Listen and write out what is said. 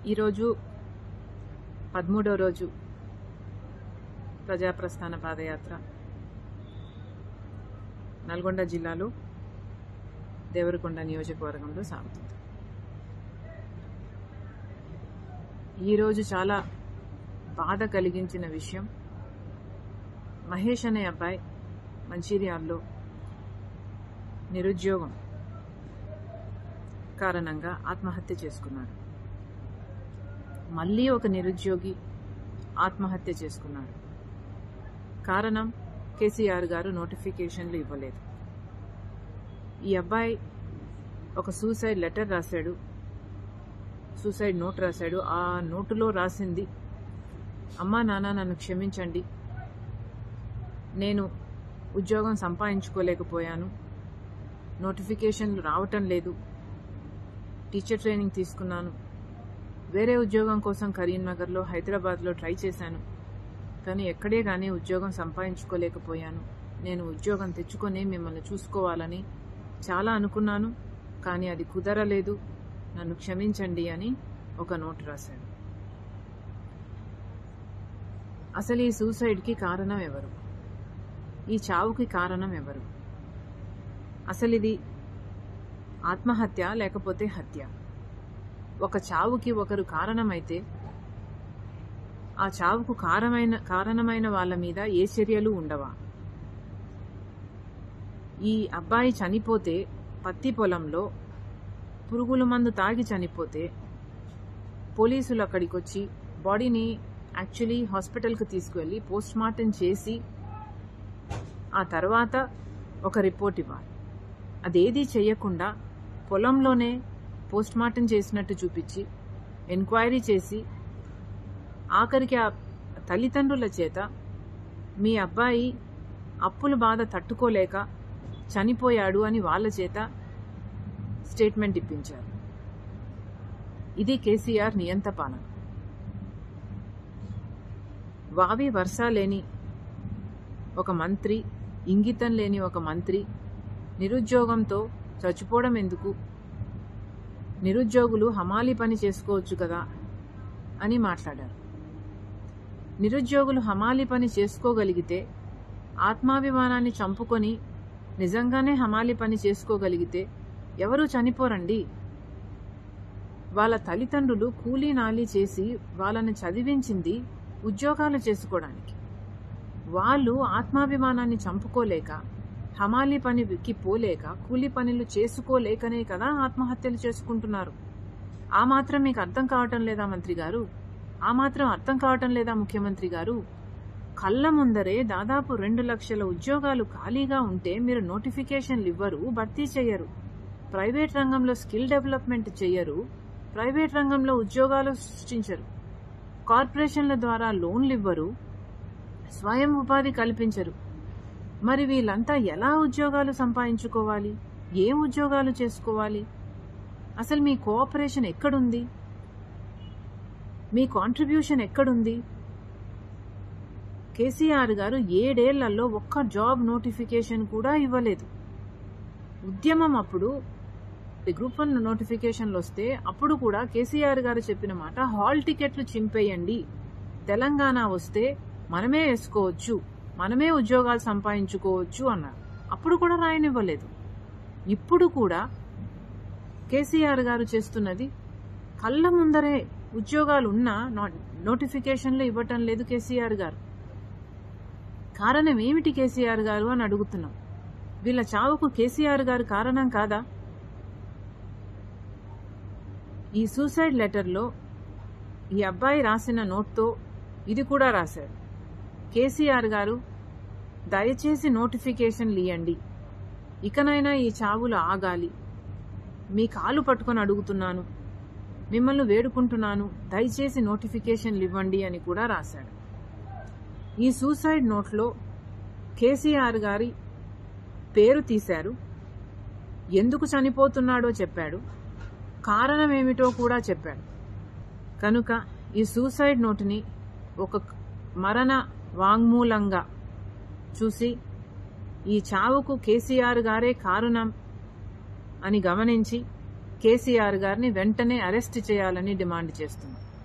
ఈరోజు పదమూడో రోజు ప్రజాప్రస్థాన పాదయాత్ర నల్గొండ జిల్లాలో దేవరకొండ నియోజకవర్గంలో సాగుతుంది ఈరోజు చాలా బాధ కలిగించిన విషయం మహేష్ అనే అబ్బాయి మంచిర్యాల్లో నిరుద్యోగం కారణంగా ఆత్మహత్య చేసుకున్నాడు మళ్ళీ ఒక నిరుద్యోగి ఆత్మహత్య చేసుకున్నాడు కారణం కేసీఆర్ గారు నోటిఫికేషన్లు ఇవ్వలేదు ఈ అబ్బాయి ఒక సూసైడ్ లెటర్ రాశాడు సూసైడ్ నోట్ రాశాడు ఆ నోటులో రాసింది అమ్మా నాన్న నన్ను క్షమించండి నేను ఉద్యోగం సంపాదించుకోలేకపోయాను నోటిఫికేషన్లు రావటం లేదు టీచర్ ట్రైనింగ్ తీసుకున్నాను వేరే ఉద్యోగం కోసం కరీంనగర్లో హైదరాబాద్లో ట్రై చేశాను కానీ ఎక్కడే కానీ ఉద్యోగం సంపాదించుకోలేకపోయాను నేను ఉద్యోగం తెచ్చుకొని మిమ్మల్ని చూసుకోవాలని చాలా అనుకున్నాను కానీ అది కుదరలేదు నన్ను క్షమించండి అని ఒక నోట్ రాశాడు అసలు ఈ సూసైడ్కి కారణం ఎవరు ఈ చావుకి కారణం ఎవరు అసలు ఇది ఆత్మహత్య లేకపోతే హత్య ఒక చావుకి ఒకరు కారణమైతే ఆ చావుకు కారణమైన కారణమైన వాళ్ళ మీద ఏ చర్యలు ఉండవా ఈ అబ్బాయి చనిపోతే పత్తి పొలంలో పురుగుల మందు తాగి చనిపోతే పోలీసులు అక్కడికి వచ్చి బాడీని యాక్చువల్లీ హాస్పిటల్కి తీసుకువెళ్ళి పోస్ట్ మార్టం చేసి ఆ తర్వాత ఒక రిపోర్ట్ ఇవ్వాలి అదేది చేయకుండా పొలంలోనే పోస్ట్ మార్టం చేసినట్టు చూపించి ఎంక్వైరీ చేసి ఆఖరికి ఆ తల్లిదండ్రుల చేత మీ అబ్బాయి అప్పుల బాధ తట్టుకోలేక చనిపోయాడు అని వాళ్ళ చేత స్టేట్మెంట్ ఇప్పించారు ఇది కేసీఆర్ నియంత పాలన వావి వర్ష లేని ఒక మంత్రి ఇంగితం లేని ఒక మంత్రి నిరుద్యోగంతో చచ్చిపోవడం ఎందుకు నిరుద్యోగులు హమాలి పని చేసుకోవచ్చు కదా అని మాట్లాడారు నిరుద్యోగులు హమాలి పని చేసుకోగలిగితే ఆత్మాభిమానాన్ని చంపుకొని నిజంగానే హమాలి పని చేసుకోగలిగితే ఎవరూ చనిపోరండి వాళ్ళ తల్లిదండ్రులు కూలీ నాలి చేసి వాళ్ళని చదివించింది ఉద్యోగాలు చేసుకోవడానికి వాళ్ళు ఆత్మాభిమానాన్ని చంపుకోలేక హమాలి పనికి పోలేక కూలీ పనులు చేసుకోలేకనే కదా ఆత్మహత్యలు చేసుకుంటున్నారు ఆ మాత్రం మీకు అర్థం కావటం లేదా మంత్రి గారు ఆ మాత్రం అర్థం కావటం లేదా ముఖ్యమంత్రి గారు కళ్ళ ముందరే దాదాపు రెండు లక్షల ఉద్యోగాలు ఖాళీగా ఉంటే మీరు నోటిఫికేషన్లు ఇవ్వరు భర్తీ చేయరు ప్రైవేట్ రంగంలో స్కిల్ డెవలప్మెంట్ చేయరు ప్రైవేట్ రంగంలో ఉద్యోగాలు సృష్టించరు కార్పొరేషన్ల ద్వారా లోన్లు ఇవ్వరు స్వయం ఉపాధి కల్పించరు మరి వీళ్ళంతా ఎలా ఉద్యోగాలు సంపాదించుకోవాలి ఏం ఉద్యోగాలు చేసుకోవాలి అసలు మీ కోఆపరేషన్ ఎక్కడుంది మీ కాంట్రిబ్యూషన్ ఎక్కడుంది కేసీఆర్ గారు ఏడేళ్లలో ఒక్క జాబ్ నోటిఫికేషన్ కూడా ఇవ్వలేదు ఉద్యమం అప్పుడు గ్రూప్ వన్ నోటిఫికేషన్లు వస్తే అప్పుడు కూడా కేసీఆర్ గారు చెప్పిన మాట హాల్ టికెట్లు చింపేయండి తెలంగాణ వస్తే మనమే వేసుకోవచ్చు మనమే ఉద్యోగాలు సంపాదించుకోవచ్చు అన్నారు అప్పుడు కూడా రాయనివ్వలేదు ఇప్పుడు కూడా కేసీఆర్ గారు చేస్తున్నది కళ్ళ ముందరే ఉద్యోగాలు ఉన్నా నోటిఫికేషన్లు ఇవ్వటం లేదు కేసీఆర్ గారు కారణం ఏమిటి కేసీఆర్ గారు అని అడుగుతున్నాం వీళ్ళ చావుకు కేసీఆర్ గారు కారణం కాదా ఈ సూసైడ్ లెటర్లో ఈ అబ్బాయి రాసిన నోట్తో ఇది కూడా రాశాడు కేసీఆర్ గారు దయచేసి నోటిఫికేషన్లు ఇవ్వండి ఇకనైనా ఈ చావులు ఆగాలి మీ కాలు పట్టుకొని అడుగుతున్నాను మిమ్మల్ని వేడుకుంటున్నాను దయచేసి నోటిఫికేషన్లు ఇవ్వండి అని కూడా రాశాడు ఈ సూసైడ్ నోట్లో కేసీఆర్ గారి పేరు తీశారు ఎందుకు చనిపోతున్నాడో చెప్పాడు కారణం ఏమిటో కూడా చెప్పాడు కనుక ఈ సూసైడ్ నోటుని ఒక మరణ వాంగ్మూలంగా చూసి ఈ చావుకు కేసీఆర్ గారే కారణం అని గమనించి కేసీఆర్ గారిని వెంటనే అరెస్ట్ చేయాలని డిమాండ్ చేస్తున్నాం